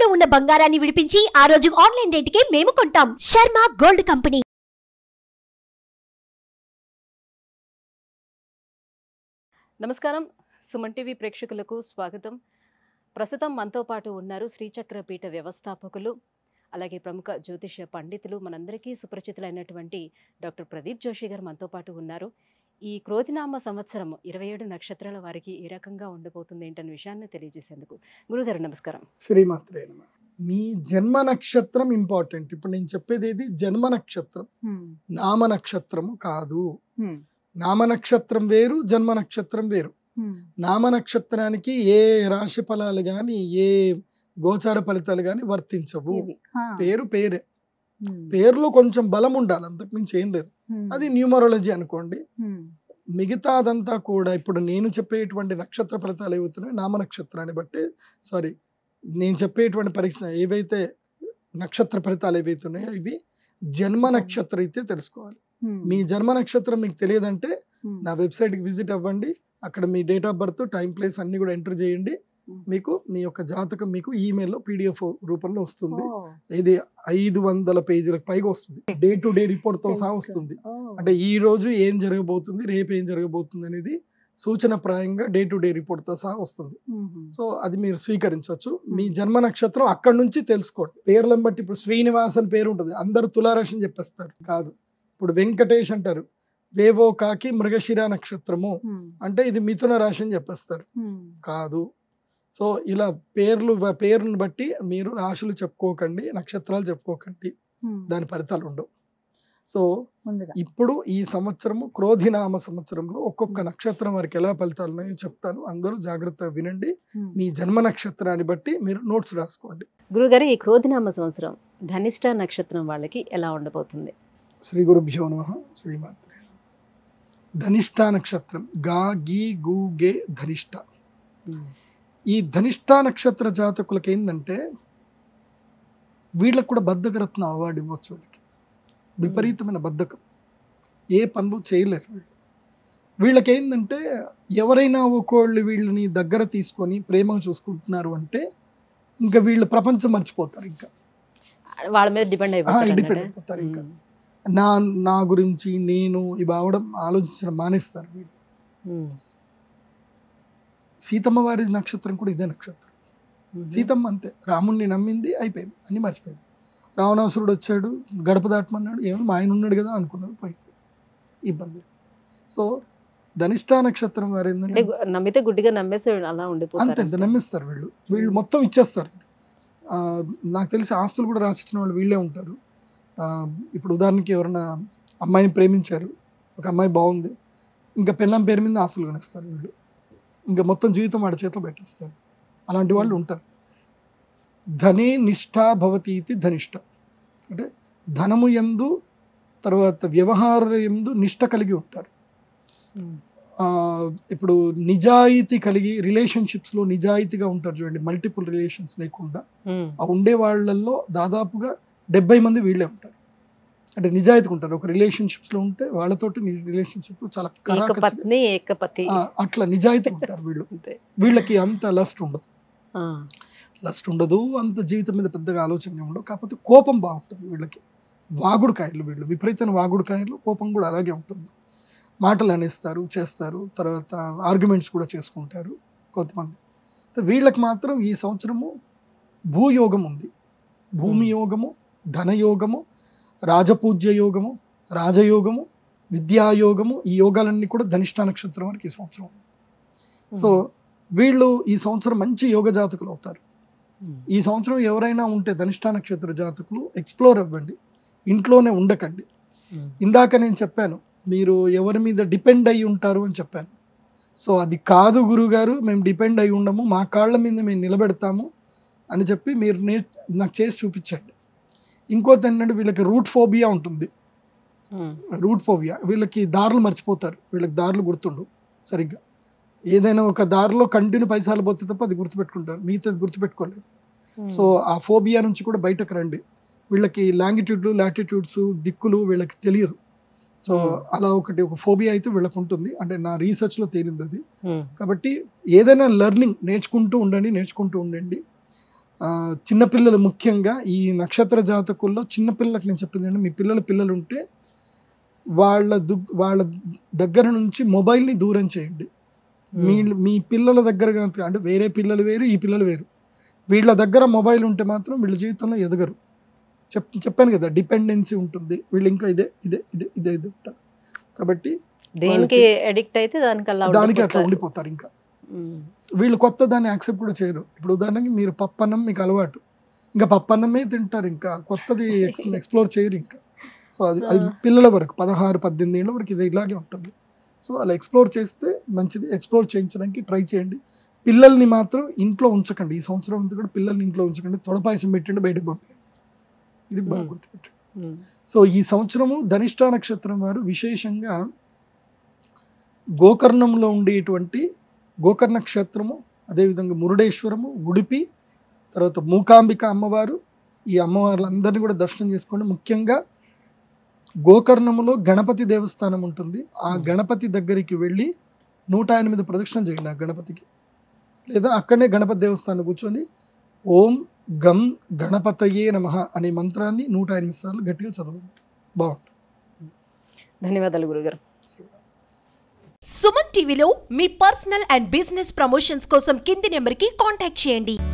తాకట్టులో ఉన్న బంగారాన్ని విడిపించి ఆ రోజు ఆన్లైన్ రేటుకే మేము కొంటాం శర్మ గోల్డ్ కంపెనీ నమస్కారం సుమన్ టీవీ ప్రేక్షకులకు స్వాగతం ప్రస్తుతం మనతో పాటు ఉన్నారు శ్రీచక్ర పీఠ వ్యవస్థాపకులు అలాగే ప్రముఖ జ్యోతిష పండితులు మనందరికీ సుపరిచితులైనటువంటి డాక్టర్ ప్రదీప్ జోషి గారు మనతో పాటు ఉన్నారు ఈ క్రోధినామ సంవత్సరం ఇరవై ఏడు నక్షత్రాల వారికి ఏ రకంగా ఉండబోతుంది ఏంటనే విషయాన్ని తెలియజేసేందుకు గురుగారు నమస్కారం శ్రీమాత్రే నమ మీ జన్మ నక్షత్రం ఇంపార్టెంట్ ఇప్పుడు నేను చెప్పేది ఏది జన్మ నక్షత్రం నామ నక్షత్రము కాదు నామ నక్షత్రం వేరు జన్మ నక్షత్రం వేరు నామ నక్షత్రానికి ఏ రాశి ఫలాలు కానీ ఏ గోచార ఫలితాలు కానీ వర్తించవు పేరు పేరే పేరులో కొంచెం బలం ఉండాలి అంతకుమించి ఏం లేదు అది న్యూమరాలజీ అనుకోండి మిగతా అదంతా కూడా ఇప్పుడు నేను చెప్పేటువంటి నక్షత్ర ఫలితాలు ఏవవుతున్నాయి నామ నక్షత్రాన్ని బట్టి సారీ నేను చెప్పేటువంటి పరీక్ష ఏవైతే నక్షత్ర ఫలితాలు ఏవైతున్నాయో ఇవి జన్మ నక్షత్రం అయితే తెలుసుకోవాలి మీ జన్మ నక్షత్రం మీకు తెలియదంటే నా వెబ్సైట్కి విజిట్ అవ్వండి అక్కడ మీ date of birth time place అన్ని కూడా ఎంటర్ చేయండి మీకు మీ యొక్క జాతకం మీకు ఈమెయిల్లో పీడిఎఫ్ రూపంలో వస్తుంది ఇది ఐదు వందల పేజీలకు పైగా వస్తుంది డే టు డే రిపోర్ట్ తో సహా వస్తుంది అంటే ఈ రోజు ఏం జరగబోతుంది రేపు ఏం జరగబోతుంది అనేది సూచన ప్రాయంగా డే టు డే రిపోర్ట్ తో సహా వస్తుంది సో అది మీరు స్వీకరించవచ్చు మీ జన్మ నక్షత్రం అక్కడి నుంచి తెలుసుకోండి పేర్లను బట్టి ఇప్పుడు శ్రీనివాస్ అని పేరు ఉంటుంది అందరు తులారాశి అని చెప్పేస్తారు కాదు ఇప్పుడు వెంకటేష్ అంటారు వేవో కాకి మృగశిర నక్షత్రము అంటే ఇది మిథున రాశి అని చెప్పేస్తారు కాదు సో ఇలా పేర్లు పేరుని బట్టి మీరు రాశులు చెప్పుకోకండి నక్షత్రాలు చెప్పుకోకండి దాని ఫలితాలు ఉండవు సో ముందుగా ఇప్పుడు ఈ సంవత్సరము క్రోధినామ సంవత్సరంలో ఒక్కొక్క నక్షత్రం వారికి ఎలా ఫలితాలు ఉన్నాయో చెప్తాను అందరూ జాగ్రత్తగా వినండి మీ జన్మ నక్షత్రాన్ని బట్టి మీరు నోట్స్ రాసుకోండి గురుగారు ఈ క్రోధినామ సంవత్సరం ధనిష్ట నక్షత్రం వాళ్ళకి ఎలా ఉండబోతుంది శ్రీ గురుభ్యో నమ శ్రీమాత్రే ధనిష్ట నక్షత్రం గా గీ గు గే ధనిష్ట ఈ ధనిష్ట నక్షత్ర జాతకులకి ఏంటంటే వీళ్ళకు కూడా బద్ధకరత్న అవార్డు ఇవ్వచ్చు వీళ్ళకి విపరీతమైన బద్ధకం ఏ పనులు చేయలేరు వీళ్ళు వీళ్ళకి ఏంటంటే ఎవరైనా ఒకళ్ళు వీళ్ళని దగ్గర తీసుకొని ప్రేమగా చూసుకుంటున్నారు అంటే ఇంకా వీళ్ళు ప్రపంచం మర్చిపోతారు ఇంకా వాళ్ళ మీద డిపెండ్ డిపెండ్ అయిపోతారు ఇంకా నా నా గురించి నేను ఇవి అవడం ఆలోచించడం మానేస్తారు వీళ్ళు సీతమ్మ వారి నక్షత్రం కూడా ఇదే నక్షత్రం సీతమ్మ అంతే రాముణ్ణి నమ్మింది అయిపోయింది అన్ని మర్చిపోయింది రావణాసురుడు వచ్చాడు గడప దాటమన్నాడు ఏమో మా ఆయన ఉన్నాడు కదా అనుకున్నాడు పోయి ఇబ్బంది సో ధనిష్ట నక్షత్రం వారు అంటే ఏంటంటే గు- నమ్మితే గుడ్డిగా నమ్మేసి అలా అంతే ఉండిపోతారు అంతే నమ్మిస్తారు వీళ్ళు వీళ్ళు మొత్తం ఇచ్చేస్తారు ఆ, నాకు తెలిసి ఆస్తులు కూడా రాసిచ్చిన వాళ్ళు వీళ్ళే ఉంటారు ఆ, ఇప్పుడు ఉదాహరణకి ఎవరైనా అమ్మాయిని ప్రేమించారు ఒక అమ్మాయి బాగుంది ఇంకా పెళ్ళం పేరు మీద ఆస్తులు కొనేస్తారు వీళ్ళు ఇంకా మొత్తం జీవితం వాడి చేతిలో పెట్టేస్తారు అలాంటి వాళ్ళు ఉంటారు ధనే నిష్ఠా భవతి ఇది ధనిష్ట అంటే ధనము ఎందు తర్వాత వ్యవహార ఎందు నిష్ట కలిగి ఉంటారు ఉమ్. ఆ, ఇప్పుడు నిజాయితీ కలిగి రిలేషన్షిప్స్లో నిజాయితీగా ఉంటారు చూడండి మల్టిపుల్ రిలేషన్స్ లేకుండా ఉమ్. ఆ ఉండే వాళ్ళల్లో దాదాపుగా డెబ్బై మంది వీళ్ళే ఉంటారు అంటే నిజాయితీగా ఉంటారు ఒక రిలేషన్షిప్స్లో ఉంటే వాళ్ళతోటి రిలేషన్షిప్ చాలా ఏక కరాఖచ్చిగా- పత్ని ఏకపతి ఆ, అట్లా నిజాయితీగా ఉంటారు వీళ్ళు అంతే వీళ్ళకి అంత లస్ట్ ఉండదు ఆ. లస్ట్ ఉండదు అంత జీవితం మీద పెద్దగా ఆలోచన ఉండవు కాకపోతే కోపం బాగుంటుంది వీళ్ళకి వాగుడుకాయలు వీళ్ళు విపరీతమైన వాగుడుకాయలు కోపం కూడా అలాగే ఉంటుంది మాటలు అనేస్తారు చేస్తారు తర్వాత ఆర్గ్యుమెంట్స్ కూడా చేసుకుంటారు కొంతమంది అయితే వీళ్ళకి మాత్రం ఈ సంవత్సరము భూయోగం ఉంది భూమి యోగము ధనయోగము రాజపూజ్య యోగము రాజయోగము విద్యాయోగము ఈ యోగాలన్నీ కూడా ధనిష్ట నక్షత్రం వరకు ఈ సంవత్సరం ఉంది. సో వీళ్ళు ఈ సంవత్సరం మంచి యోగ జాతకులు అవుతారు ఉమ్. ఈ సంవత్సరం ఎవరైనా ఉంటే ధనిష్ట నక్షత్ర జాతకులు ఎక్స్ప్లోర్ అవ్వండి ఇంట్లోనే ఉండకండి ఉమ్. ఇందాక నేను చెప్పాను మీరు ఎవరి మీద డిపెండ్ అయి ఉంటారు అని చెప్పాను సో అది కాదు గురుగారు మేము డిపెండ్ అయి ఉండము మా కాళ్ళ మీద మేము నిలబెడతాము అని చెప్పి మీరు నే నాకు చేసి చూపించండి ఇంకోటి ఏంటంటే వీళ్ళకి రూట్ ఫోబియా ఉంటుంది ఉమ్. రూట్ ఫోబియా వీళ్ళకి దారులు మర్చిపోతారు వీళ్ళకి దారులు గుర్తుండవు సరిగ్గా ఏదైనా ఒక దారిలో కంటిన్యూ పైసలు పోతే తప్ప అది గుర్తుపెట్టుకుంటారు మిగతాది గుర్తుపెట్టుకోలేరు ఉమ్. సో ఆ ఫోబియా నుంచి కూడా బయటకు రండి వీళ్ళకి లాంగిట్యూడ్లు లాటిట్యూడ్స్ దిక్కులు వీళ్ళకి తెలియదు సో Hmm. అలా ఒకటి ఒక ఫోబియా అయితే వీళ్ళకి ఉంటుంది అంటే నా రీసెర్చ్లో తేలింది అది ఉమ్. కాబట్టి ఏదైనా లెర్నింగ్ నేర్చుకుంటూ ఉండండి నేర్చుకుంటూ ఉండండి ఆ, చిన్నపిల్లలు ముఖ్యంగా ఈ నక్షత్ర జాతకుల్లో చిన్నపిల్లలకు నేను చెప్పింది ఏంటంటే మీ పిల్లల పిల్లలు ఉంటే వాళ్ళ దు వాళ్ళ దగ్గర నుంచి మొబైల్ని దూరం చేయండి మీ మీ పిల్లల దగ్గర కనుక అంటే వేరే పిల్లలు వేరు ఈ పిల్లలు వేరు వీళ్ళ దగ్గర మొబైల్ ఉంటే మాత్రం వీళ్ళ జీవితంలో ఎదగరు చెప్ చెప్పాను కదా డిపెండెన్సీ ఉంటుంది వీళ్ళు ఇంకా ఇదే ఇదే ఇదే ఇదే ఇదే ఉంటారు కాబట్టి దేనికి అడిక్ట్ అయితే దానికి అలా దానికి అట్లా ఉండిపోతారు. ఉండిపోతారు ఇంకా ఉమ్. వీళ్ళు కొత్త దాన్ని యాక్సెప్ట్ కూడా చేయరు ఇప్పుడు ఉదాహరణకి మీరు పప్పన్నం మీకు అలవాటు ఇంకా పప్పన్నమే తింటారు ఇంకా కొత్తది ఎక్స్ప్లోర్ చేయరు ఇంకా సో అది అది ఆ. పిల్లల వరకు పదహారు పద్దెనిమిది ఏళ్ళ వరకు ఇది ఇలాగే ఉంటుంది సో అలా ఎక్స్ప్లోర్ చేస్తే మంచిది ఎక్స్ప్లోర్ చేయించడానికి ట్రై చేయండి పిల్లల్ని మాత్రం ఇంట్లో ఉంచకండి ఈ సంవత్సరం అంతా కూడా పిల్లల్ని ఇంట్లో ఉంచకండి తొడపాయసం పెట్టండి బయటకు పంపండి ఇది బాగా Hmm. గుర్తుపెట్టండి ఉమ్. సో ఈ సంవత్సరము ధనిష్ట నక్షత్రం వారు విశేషంగా గోకర్ణంలో ఉండేటువంటి గోకర్ణ క్షేత్రము అదేవిధంగా మురుడేశ్వరము ఉడిపి తర్వాత మూకాంబిక అమ్మవారు ఈ అమ్మవార్లందరినీ కూడా దర్శనం చేసుకోండి ముఖ్యంగా గోకర్ణములో గణపతి దేవస్థానం ఉంటుంది ఆ గణపతి దగ్గరికి వెళ్ళి నూట ఎనిమిది ప్రదక్షిణ చేయండి ఆ గణపతికి లేదా అక్కడనే గణపతి దేవస్థానం కూర్చొని ఓం గం గణపతయే నమ అనే మంత్రాన్ని నూట ఎనిమిది సార్లు గట్టిగా చదవండి బాగుంటుంది ధన్యవాదాలు గురుగారు సుమన్ టీవీలో మీ పర్సనల్ అండ్ బిజినెస్ ప్రమోషన్స్ కోసం కింది నెంబర్కి కాంటాక్ట్ చేయండి